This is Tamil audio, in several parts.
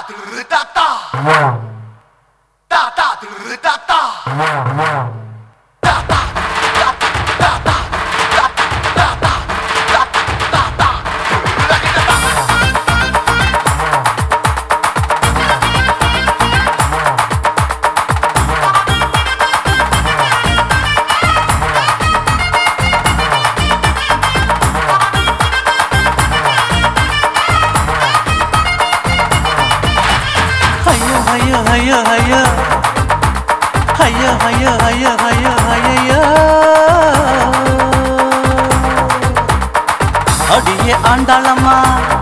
tử ta ta ta ta tử ta ta ta ta ta ta ta ta ta ta ta ta ஐயோ ஐயோ ஐயோ ஐயோ ஐயோ ஐயோ ஐயோ ஐயோ ஐயோ அடியே ஆண்டாளம்மா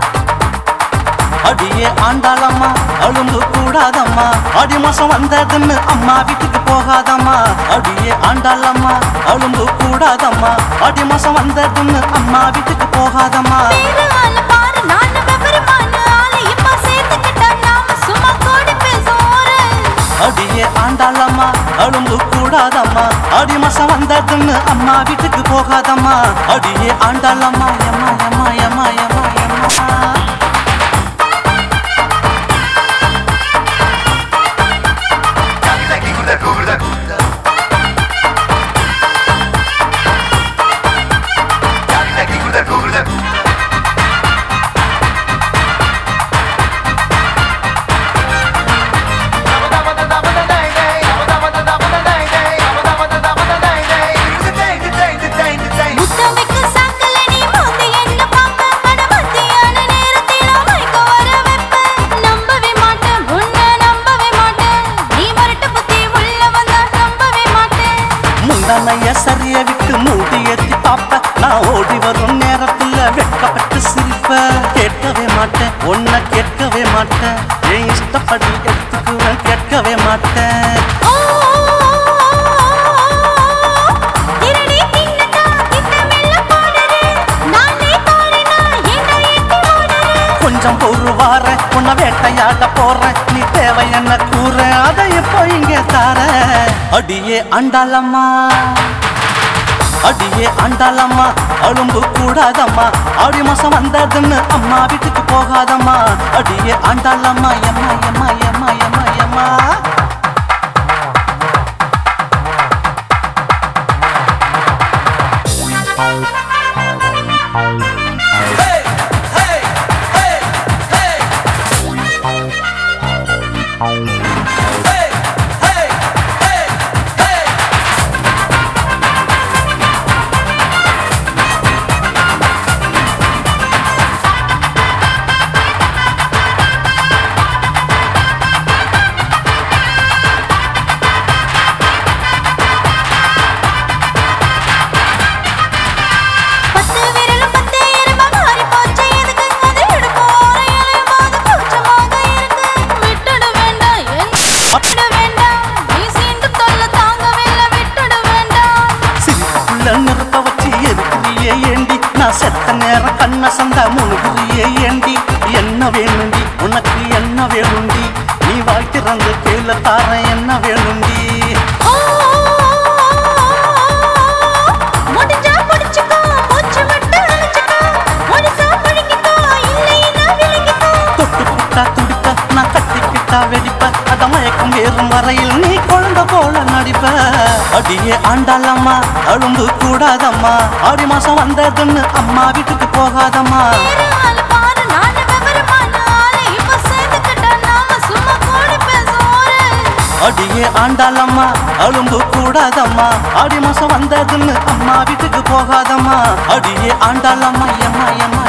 அடியே ஆண்டாளம்மா அழும்பு கூடாதம்மா அடி மாசம் வந்ததுன்னு அம்மா வீட்டுக்கு போகாதம்மா அடியே ஆண்டாளம்மா அழும்பு கூடாதம்மா அடி மாசம் வந்ததுன்னு அம்மா வீட்டுக்கு போகாதம்மா பேரு ஆளு பாரு, நானு விவரமான ஆளு. இப்ப சேர்த்துக்கிட்டா நாம சும்மா கூடி பேசுவோம். அடியே ஆண்டாளம்மா அழும்பு கூடாதம்மா அடி மாசம் வந்ததுன்னு அம்மா வீட்டுக்கு போகாதம்மா அடியே ஆண்டாளம்மா எம்மா எம்மா எம்மா எம்மா எம்மா Cagda, gurda, gurda, gurda. Cagda, gurda, gurda, gurda. முத்தமிக்கு சாக்கல நீ மோந்து என்ன பார்க்க. அட மத்தியான நேரத்தில மயக்க வர வைப்ப. நம்பவே மாட்டேன், உன்னை நம்பவே மாட்டேன். நீ முரட்டு புத்தி உள்ள வந்தா நம்பவே மாட்டேன். முந்தானைய சரிய விட்டு மூடி ஏத்தி பாப்ப நான் ஓடி வரும் நேரத்துல வெட்கப்பட்டு சிரிப்ப கேட்கவே மாட்டேன் உன்னை கேட்கவே மாட்டேன் என் இஷ்டப்படி எடுத்துக்குவேன் கேட்கவே மாட்டேன் ஓ, திருடி தின்னதா இந்த மெல்ல போடுது. நானே பாடினா என்ன எட்டி ஓடுது. கொஞ்சம் ஒரு வார உன்னை வேட்டையாட போறேன் நீ தேவை என்ன கூற அதை இப்போ இங்க தார அடியே அண்டாளம்மா அடியே அண்டாளம்மா அழும்பு கூடாதம்மா ஆடி மாசம் வந்ததுன்னு அம்மா வீட்டுக்கு போகாதம்மா அடியே அண்டாளம்மா எம்மா எம்மா எம்மா எம்மா எம்மா பத்து விரலும் பத்து எறும்பா மாறி போச்சு எதுக்கு அது இடுப்பு ஓரையிலும் போது கூச்சமாக இருக்கு விட்டுட வேண்டாம் என் விட்டுட வேண்டாம் நீ சீண்டு தொல்லை தாங்கவில்லை விட்டுட வேண்டாம் சிரிப்புள்ள நிறுத்த வச்சு எதுக்குறியே ஏண்டி நான் செத்த நேரம் கண்ண சந்தா முழுகிறியே ஏண்டி என்ன வேணுண்டி உனக்கு என்ன வேணுண்டி நீ வாய் திறந்து கேள தார என்ன வேணுண்டி ஓ முடிஞ்சா பிடிச்சுக்கோ மூச்சு விட்டு அழைச்சுக்கோ முடிசா முழுங்கிக்கோ இல்லைன்னா விலகிக்கோ தொட்டு புட்டா துடிப்ப நான் கட்டிக்கிட்டா வெடிப்ப அத மயக்கம் ஏறும் வரையில் நீ குழந்தை போல நடிப்ப அடியே ஆண்டாளம்மா அழும்பு கூடாதம்மா ஆடி மாசம் வந்ததுன்னு அம்மா வீட்டுக்கு போகாதம்மா வேற ஆளு பாரு நானு விவரமான ஆளு இப்ப சேர்த்துக்கிட்டா நாம சும்மா கூடி பேசுவோம் அடியே ஆண்டாளம்மா அழும்பு கூடாதம்மா ஆடி மாசம் வந்ததுன்னு அம்மா வீட்டுக்கு போகாதம்மா அடியே ஆண்டாளம்மா எம்மா எம்மா